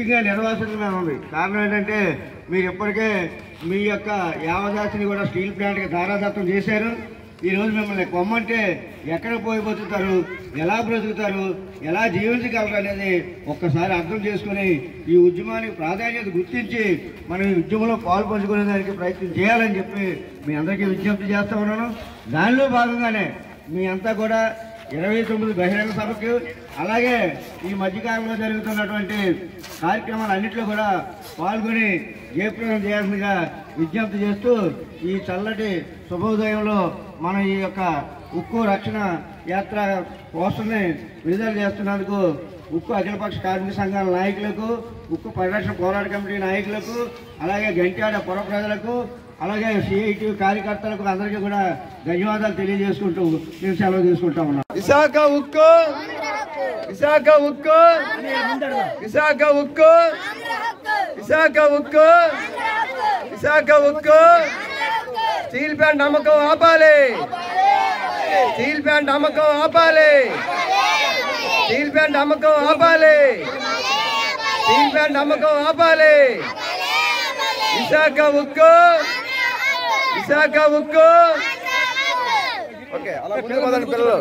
ముఖ్యంగా నిర్వాసితులుగా ఉంది కారణం ఏంటంటే మీరు ఇప్పటికే మీ యొక్క యావదాసిని కూడా స్టీల్ ప్లాంట్కి ధారాదత్తం చేశారు ఈ రోజు మిమ్మల్ని కొమ్మంటే ఎక్కడ పోయి బతుకుతారు ఎలా బ్రతుకుతారు ఎలా జీవించగలరు అనేది ఒక్కసారి అర్థం చేసుకుని ఈ ఉద్యమానికి ప్రాధాన్యత గుర్తించి మనం ఈ ఉద్యమంలో పాలు పంచుకునే దానికి ప్రయత్నం చేయాలని చెప్పి మీ అందరికీ విజ్ఞప్తి చేస్తా ఉన్నాను దానిలో భాగంగానే మీ అంతా కూడా ఇరవై తొమ్మిది బహిరంగ సభకు అలాగే ఈ మధ్యకాలంలో జరుగుతున్నటువంటి కార్యక్రమాలన్నింటిలో కూడా పాల్గొని జయప్రదం చేయాల్సిందిగా విజ్ఞప్తి చేస్తూ ఈ చల్లటి శుభోదయంలో మనం ఈ యొక్క ఉక్కు రక్షణ యాత్ర పోస్టర్ని విడుదల చేస్తున్నందుకు ఉక్కు అఖిలపక్ష కార్మిక సంఘాల నాయకులకు ఉక్కు పరిరక్షణ పోరాట కమిటీ నాయకులకు అలాగే గంట్యాడ పుర ప్రజలకు అలాగే సిఐటి కార్యకర్తలకు అందరికీ కూడా ధన్యవాదాలు తెలియజేసుకుంటూ నేను సెలవు తీసుకుంటా ఉన్నాను విశాఖ ఉక్కు విశాఖ ఉక్కు విశాఖ ఉక్కు విశాఖ ఉక్కు విశాఖ ఉక్కు స్టీల్ ప్లాంట్ అమ్మకం ఆపాలి స్టీల్ ప్లాంట్ అమ్మకం ఆపాలి స్టీల్ ప్లాంట్ అమ్మకం ఆపాలి స్టీల్ ప్లాంట్ అమ్మకం ఆపాలి విశాఖ ఉక్కు విశాఖ ఉక్కు ఓకే అలా ముందుకు పోదండి పిల్లలు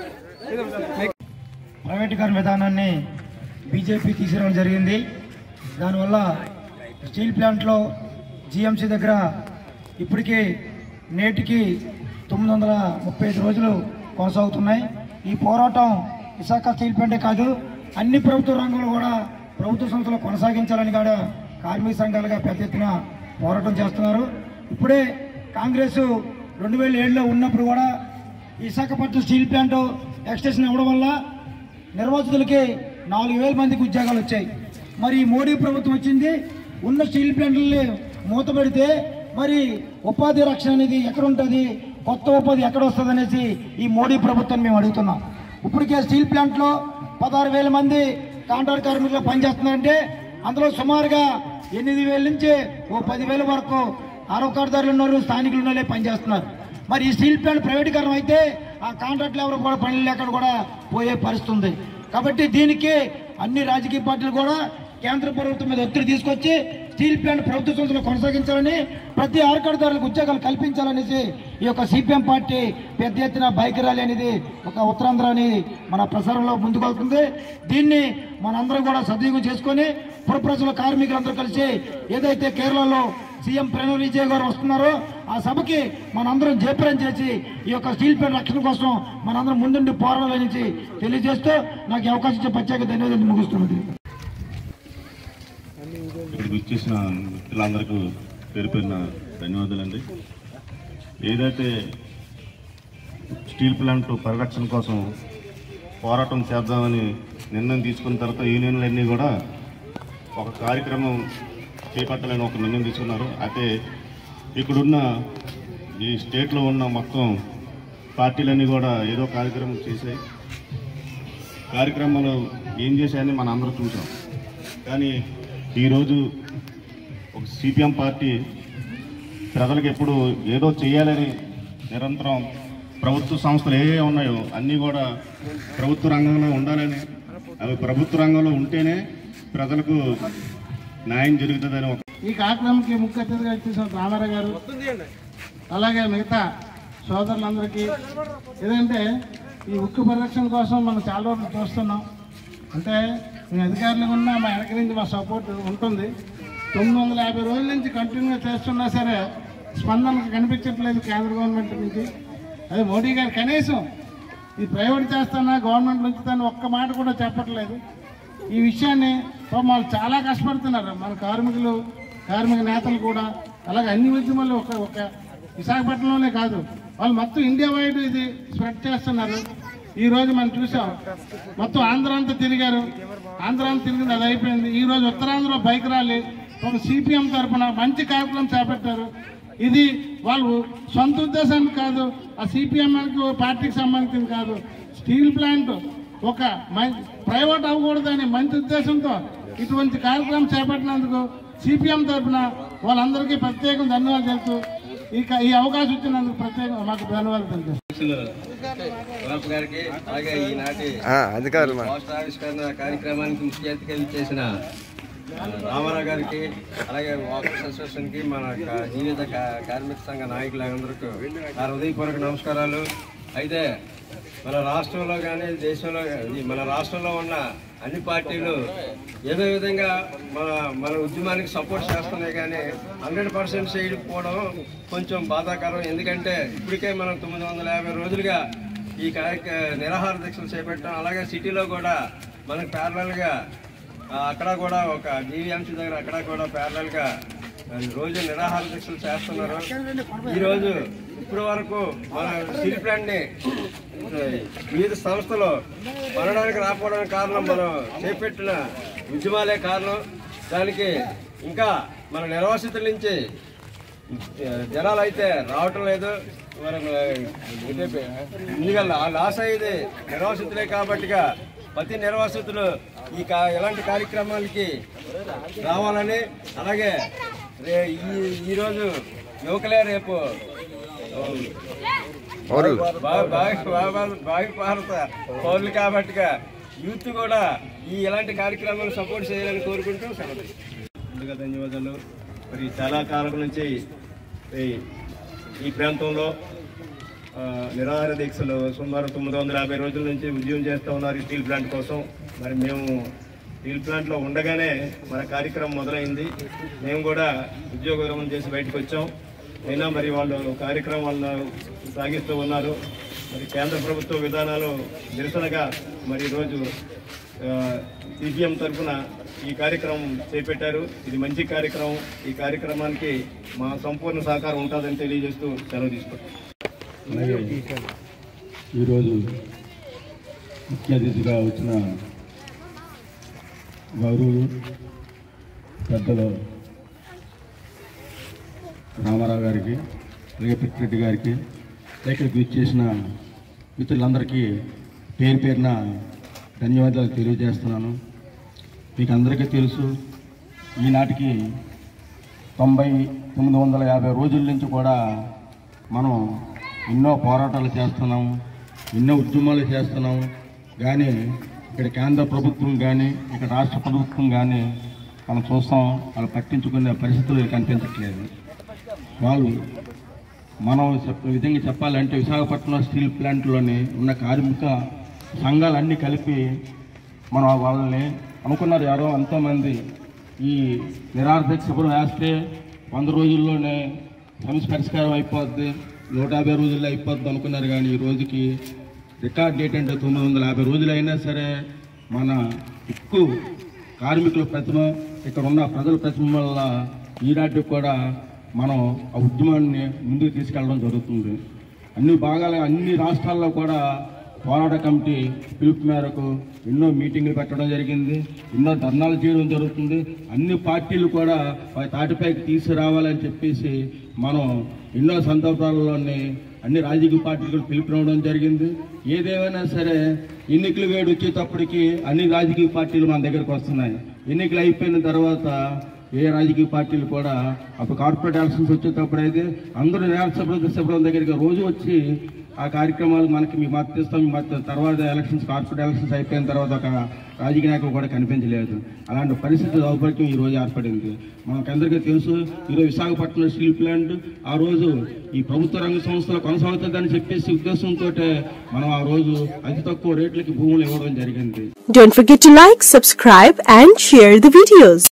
ప్రైవేటీకరణ విధానాన్ని బీజేపీ తీసుకురావడం జరిగింది దానివల్ల స్టీల్ ప్లాంట్లో జిఎంసీ దగ్గర ఇప్పటికీ నేటికి తొమ్మిది వందల ముప్పై ఐదు రోజులు కొనసాగుతున్నాయి ఈ పోరాటం విశాఖ స్టీల్ ప్లాంటే కాదు అన్ని ప్రభుత్వ రంగంలో కూడా ప్రభుత్వ సంస్థలు కొనసాగించాలని కూడా కార్మిక సంఘాలుగా పెద్ద ఎత్తున పోరాటం చేస్తున్నారు ఇప్పుడే కాంగ్రెస్ రెండు వేల ఏడులో ఉన్నప్పుడు కూడా విశాఖపట్నం స్టీల్ ప్లాంట్ ఎక్స్టెన్షన్ ఇవ్వడం వల్ల నిర్వాసితులకి నాలుగు వేల మందికి ఉద్యోగాలు వచ్చాయి మరి ఈ మోడీ ప్రభుత్వం వచ్చింది ఉన్న స్టీల్ ప్లాంట్లని మూతపెడితే మరి ఉపాధి రక్షణ అనేది ఎక్కడ ఉంటుంది కొత్త ఉపాధి ఎక్కడ వస్తుంది అనేసి ఈ మోడీ ప్రభుత్వాన్ని మేము అడుగుతున్నాం ఇప్పటికే స్టీల్ ప్లాంట్లో పదహారు వేల మంది కాంట్రాక్ట్ కార్మికులు పనిచేస్తున్నారంటే అందులో సుమారుగా ఎనిమిది వేల నుంచి ఓ పదివేల వరకు ఆరోగ్యదారులు ఉన్నారు స్థానికులు ఉన్నారే పనిచేస్తున్నారు మరి ఈ స్టీల్ ప్లాంట్ ప్రైవేటీకరణ అయితే ఆ కాంట్రాక్ట్లు ఎవరు కూడా పనులు లేకుండా కూడా పోయే పరిస్థితి ఉంది కాబట్టి దీనికి అన్ని రాజకీయ పార్టీలు కూడా కేంద్ర ప్రభుత్వం మీద ఒత్తిడి తీసుకొచ్చి స్టీల్ ప్లాంట్ ప్రభుత్వ సంస్థలు కొనసాగించాలని ప్రతి ఆర్కడదారులకు ఉద్యోగాలు కల్పించాలనేసి ఈ యొక్క సిపిఎం పార్టీ పెద్ద ఎత్తున బైక్ ర్యాలీ అనేది ఒక ఉత్తరాంధ్రని మన ప్రసారంలో ముందుకు వెళ్తుంది దీన్ని మనందరం కూడా సద్వినియోగం చేసుకొని పుర ప్రజల కార్మికులందరూ కలిసి ఏదైతే కేరళలో సీఎం ప్రణవ్ విజయ్ గారు వస్తున్నారో ఆ సభకి మనందరం జయప్రదం చేసి ఈ యొక్క స్టీల్ ప్లాంట్ రక్షణ కోసం మనందరం ముందుండి పోరాడాలని తెలియజేస్తూ నాకు ఈ అవకాశం ఇచ్చే ప్రత్యేక ధన్యవాదాలు ముగిస్తున్నది ఇక్కడికి వచ్చేసిన మిత్రులందరికీ పేరు పేరున ధన్యవాదాలండి ఏదైతే స్టీల్ ప్లాంట్ పరిరక్షణ కోసం పోరాటం చేద్దామని నిర్ణయం తీసుకున్న తర్వాత యూనియన్లన్నీ కూడా ఒక కార్యక్రమం చేపట్టాలని ఒక నిర్ణయం తీసుకున్నారు అయితే ఇక్కడున్న ఈ స్టేట్లో ఉన్న మొత్తం పార్టీలన్నీ కూడా ఏదో కార్యక్రమం చేశాయి కార్యక్రమాలు ఏం చేశాయని మనం అందరూ చూసాం కానీ ఈరోజు ఒక సిపిఎం పార్టీ ప్రజలకు ఎప్పుడు ఏదో చేయాలని నిరంతరం ప్రభుత్వ సంస్థలు ఏ ఏ ఉన్నాయో అన్నీ కూడా ప్రభుత్వ రంగంలో ఉండాలని అవి ప్రభుత్వ రంగంలో ఉంటేనే ప్రజలకు న్యాయం జరుగుతుందని ఒక ఈ కార్యక్రమానికి ముఖ్య అతిథిగా ఇచ్చేసిన రామారావు గారు అలాగే మిగతా సోదరులందరికీ ఏదంటే ఈ ఉక్కు పరిరక్షణ కోసం మనం చాలా రోజులు చూస్తున్నాం అంటే మీ అధికారులు ఉన్నా మా వెనక నుంచి మా సపోర్ట్ ఉంటుంది తొమ్మిది వందల యాభై రోజుల నుంచి కంటిన్యూగా చేస్తున్నా సరే స్పందన కనిపించట్లేదు కేంద్ర గవర్నమెంట్ నుంచి అదే మోడీ గారు కనీసం ఈ ప్రైవేట్ చేస్తానా గవర్నమెంట్ ఉంచుతాను ఒక్క మాట కూడా చెప్పట్లేదు ఈ విషయాన్ని పాపం వాళ్ళు చాలా కష్టపడుతున్నారు మన కార్మికులు కార్మిక నేతలు కూడా అలాగే అన్ని ఉద్యమాలు ఒక ఒక విశాఖపట్నంలోనే కాదు వాళ్ళు మొత్తం ఇండియా వైడ్ ఇది స్ప్రెడ్ చేస్తున్నారు ఈ రోజు మనం చూసాం మొత్తం ఆంధ్ర అంతా తిరిగారు ఆంధ్ర అంతా తిరిగింది అది అయిపోయింది ఈ రోజు ఉత్తరాంధ్రలో బైక్ ర్యాలీ ఒక సిపిఎం తరఫున మంచి కార్యక్రమం చేపట్టారు ఇది వాళ్ళు సొంత ఉద్దేశానికి కాదు ఆ సిపిఎం పార్టీకి సంబంధించింది కాదు స్టీల్ ప్లాంట్ ఒక మం- ప్రైవేట్ అవ్వకూడదని మంచి ఉద్దేశంతో ఇటువంటి కార్యక్రమం చేపట్టినందుకు సిపిఎం తరఫున వాళ్ళందరికీ ప్రత్యేకం ధన్యవాదాలు తెలుపుతూ ఇక ఈ అవకాశం ఇచ్చినందుకు ప్రత్యేకంగా మాకు ధన్యవాదాలు తెలుపు బాబు గారికి అలాగే ఈనాటి అధికారులు పోస్టర్ ఆవిష్కరణ కార్యక్రమానికి ముఖ్య అతిథిగా చేసిన రామారావు గారికి అలాగే వాకర్స్ అసోసియేషన్కి మన క- జీవిత కా- కార్మిక సంఘ నాయకులందరికీ నా హృదయపూర్వక నమస్కారాలు అయితే మన రాష్ట్రంలో కానీ దేశంలో గానీ, మన రాష్ట్రంలో ఉన్న అన్ని పార్టీలు ఏదో విధంగా మన మన ఉద్యమానికి సపోర్ట్ చేస్తున్నాయి కానీ హండ్రెడ్ పర్సెంట్ చేయకపోవడం కొంచెం బాధాకరం ఎందుకంటే ఇప్పటికే మనం తొమ్మిది వందల యాభై రోజులుగా ఈ కార్యక్ర నిరాహార దీక్షలు చేపట్టాం అలాగే సిటీలో కూడా మనకు ప్యారలల్గా ఆ, అక్కడ కూడా ఒక జీవీఎంసీ దగ్గర అక్కడ కూడా ప్యారలల్ గా ఆ, రోజు నిరాహార దీక్షలు చేస్తున్నారు ఈ రోజు ఇప్పటి వరకు మన స్టీల్ ప్లాంట్ ని ఆ, వివిధ సంస్థలు కొనడానికి రాకపోవడానికి కారణం మనం చేపట్టిన ఉద్యమాలే కారణం దానికి ఇంకా మన నిర్వాసితుల నుంచి జనాలు అయితే రావటం లేదు మరి ఎందుకల్లా ఆ లాస్ అయ్యేది నిర్వాసితులే కాబట్టిగా ప్రతి నిర్వాసితులు ఈ కా- ఇలాంటి కార్యక్రమాలకి రావాలని అలాగే రే ఈ ఈరోజు యువకులే రేపు భా- భావి- భావి- భావి భారత పౌరులు కాబట్టిగా యూత్ కూడా ఈ ఇలాంటి కార్యక్రమాలు సపోర్ట్ చేయాలని కోరుకుంటూ సెలవు ముందుగా ధన్యవాదాలు మరి చాలా కాలం నుంచి ఈ- ఈ ప్రాంతంలో ఆ, నిరాహార దీక్షలు సుమారు తొమ్మిది వందల యాభై రోజుల నుంచి ఉద్యమం చేస్తూ ఉన్నారు ఈ స్టీల్ ప్లాంట్ కోసం మరి మేము స్టీల్ ప్లాంట్లో ఉండగానే మన కార్యక్రమం మొదలైంది మేము కూడా ఉద్యోగ విరమణ చేసి బయటకు వచ్చాం అయినా మరి వాళ్ళు కార్యక్రమం వాళ్ళు సాగిస్తూ ఉన్నారు మరి కేంద్ర ప్రభుత్వ విధానాలు నిరసనగా మరి ఈరోజు సిపిఎం తరఫున ఈ కార్యక్రమం చేపట్టారు ఇది మంచి కార్యక్రమం ఈ కార్యక్రమానికి మా సంపూర్ణ సహకారం ఉంటుందని తెలియజేస్తూ సెలవు తీసుకుంటాం అలాగే ఈరోజు ముఖ్య అతిథిగా వచ్చిన గౌరవులు పెద్దలు రామారావు గారికి అలాగే పిచ్చిరెడ్డి గారికి ఇక్కడికి ఇచ్చేసిన మిత్రులందరికీ పేరు పేరున ధన్యవాదాలు తెలియజేస్తున్నాను మీకు అందరికీ తెలుసు ఈనాటికి తొంభై తొమ్మిది వందల యాభై రోజుల నుంచి కూడా మనం ఎన్నో పోరాటాలు చేస్తున్నాం ఎన్నో ఉద్యమాలు చేస్తున్నాం కానీ ఇక్కడ కేంద్ర ప్రభుత్వం కానీ ఇక్కడ రాష్ట్ర ప్రభుత్వం కానీ మనం చూస్తాం వాళ్ళు పట్టించుకునే పరిస్థితులు కనిపించట్లేదు వాళ్ళు మనం చెప్పే విధంగా చెప్పాలంటే విశాఖపట్నం స్టీల్ ప్లాంట్లోని ఉన్న కార్మిక సంఘాలన్నీ కలిపి మనం వాళ్ళని అనుకున్నారు ఎవరో ఎంతోమంది ఈ నిరార్థక శిబిరం వేస్తే వంద రోజుల్లోనే సమస్య పరిష్కారం అయిపోద్ది నూట యాభై రోజుల్లో అయిపోద్ది అనుకున్నారు కానీ ఈ రోజుకి రికార్డ్ డేట్ అంటే తొమ్మిది వందల యాభై రోజులు అయినా సరే మన ఉక్కు కార్మికుల ప్రతిమ ఇక్కడ ఉన్న ప్రజల ప్రతిమ వల్ల ఈనాటికి కూడా మనం ఆ ఉద్యమాన్ని ముందుకు తీసుకెళ్ళడం జరుగుతుంది అన్ని భాగాల అన్ని రాష్ట్రాల్లో కూడా పోరాట కమిటీ పిలుపు మేరకు ఎన్నో మీటింగ్లు పెట్టడం జరిగింది ఎన్నో ధర్నాలు చేయడం జరుగుతుంది అన్ని పార్టీలు కూడా వారి తాటిపైకి తీసుకురావాలని చెప్పేసి మనం ఎన్నో సందర్భాల్లోని అన్ని రాజకీయ పార్టీలు పిలుపునివ్వడం జరిగింది ఏదేమైనా సరే ఎన్నికలు వేడి వచ్చేటప్పటికి అన్ని రాజకీయ పార్టీలు మన దగ్గరకు వస్తున్నాయి ఎన్నికలు అయిపోయిన తర్వాత ఏ రాజకీయ పార్టీలు కూడా అప్పుడు కార్పొరేట్ ఎలక్షన్స్ వచ్చేటప్పుడు అయితే అందరూ నిరాశపడ శిబిరం దగ్గరికి రోజు వచ్చి ఆ కార్యక్రమాలు మనకి మీ మద్దతు ఇస్తాం మీ మద్దతు తర్వాత ఎలక్షన్స్ కార్పొరేట్ ఎలక్షన్స్ అయిపోయిన తర్వాత ఒక రాజకీయ నాయకులు కూడా కనిపించలేదు అలాంటి పరిస్థితి దౌర్భాగ్యం ఈ రోజు ఏర్పడింది మనకందరికీ తెలుసు ఈరోజు విశాఖపట్నం స్టీల్ ప్లాంట్ ఆ రోజు ఈ ప్రభుత్వ రంగ సంస్థలు కొనసాగుతుందని చెప్పేసి ఉద్దేశంతో మనం ఆ రోజు అతి తక్కువ రేట్లకి భూములు ఇవ్వడం జరిగింది Don't forget to like, subscribe and share the videos.